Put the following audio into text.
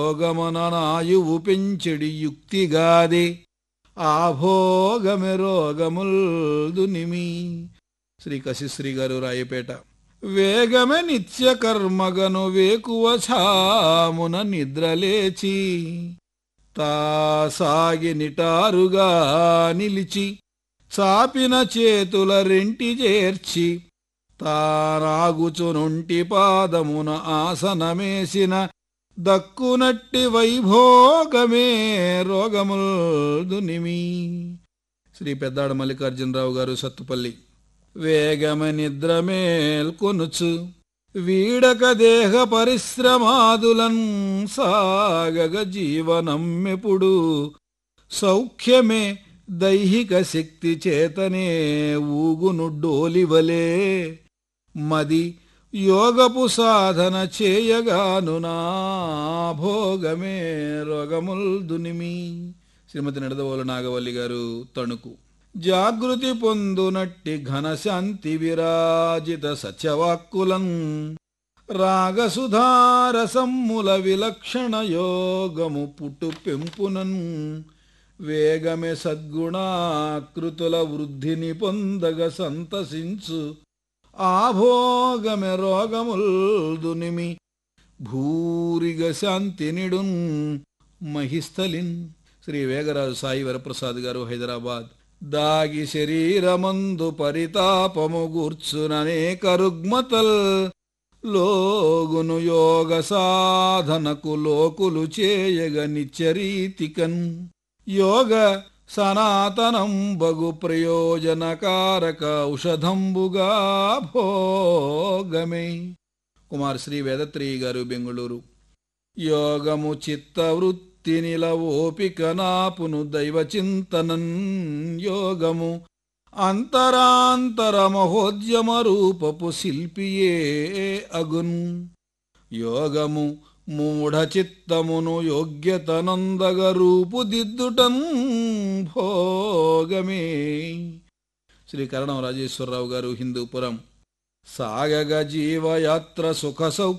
రోగమననాయువు పెంచెడి యుక్తిగాదే ఆభోగమె రోగముల్ దునిమి శ్రీ కశిశ్రీ గారు రాయపేట వేగమే నిత్య కర్మగను వేకువ ఛామున నిద్రలేచి తా సాగి నిటారుగా నిలిచి చాపిన చేతుల రెంటి చేర్చి తానాగుచునుంటి పాదమున ఆసనమేసిన దక్కునట్టి వైభోగమే రోగముల్ దునిమి శ్రీ పెద్దాడ మల్లికార్జునరావు గారు సత్తుపల్లి వేగమ నిద్ర మేల్కొనుచు వీడక దేహ పరిశ్రమాదులన్ సాగగ జీవనమ్మెప్పుడు సౌఖ్యమే దైహిక శక్తి చేతనే ఊగును డోలివలే మది యోగపు సాధన చేయగాను నా భోగమే రోగముల్ దునిమి శ్రీమతి నడదవోలు నాగవల్లి గారు తణుకు జాగృతి పొందునట్టి ఘనశాంతి విరాజిత సత్యవాక్కులం రాగసుధారసమ్ముల విలక్షణ యోగము పుట్టు పెంపునన్ వేగమే సద్గుణాకృతుల వృద్ధిని పొందగ సంతసించు ఆభోగమె రోగముల్ దునిమి భూరిగ శాంతినిడున్ మహిస్థలిన్ శ్రీ వేగరాజు సాయి వరప్రసాద్ గారు హైదరాబాద్ దాగి శరీరమందు పరితాపము గూర్చుననేక రుగ్మతల్ లోగును యోగ సాధనకు లోకులు చేయగ నిత్యరీతికన్ యోగ సనాతనం బగు ప్రయోజనకారక ఔషధంబుగా భోగమే కుమార్ శ్రీ వేదత్రి గారు బెంగుళూరు యోగము చిత్తవృత్తి నిల ఓపిక నాపును దైవ చింతనన్ యోగము అంతరాంతర మహోద్యమ రూపపు శిల్పియే అగున్ యోగము మూఢ చిత్తమును యోగ్యతనందగ రూపుదిద్దుటం భోగమే శ్రీ కరణం రాజేశ్వరరావు గారు హిందూపురం సాగగ జీవయాత్ర సుఖ సౌ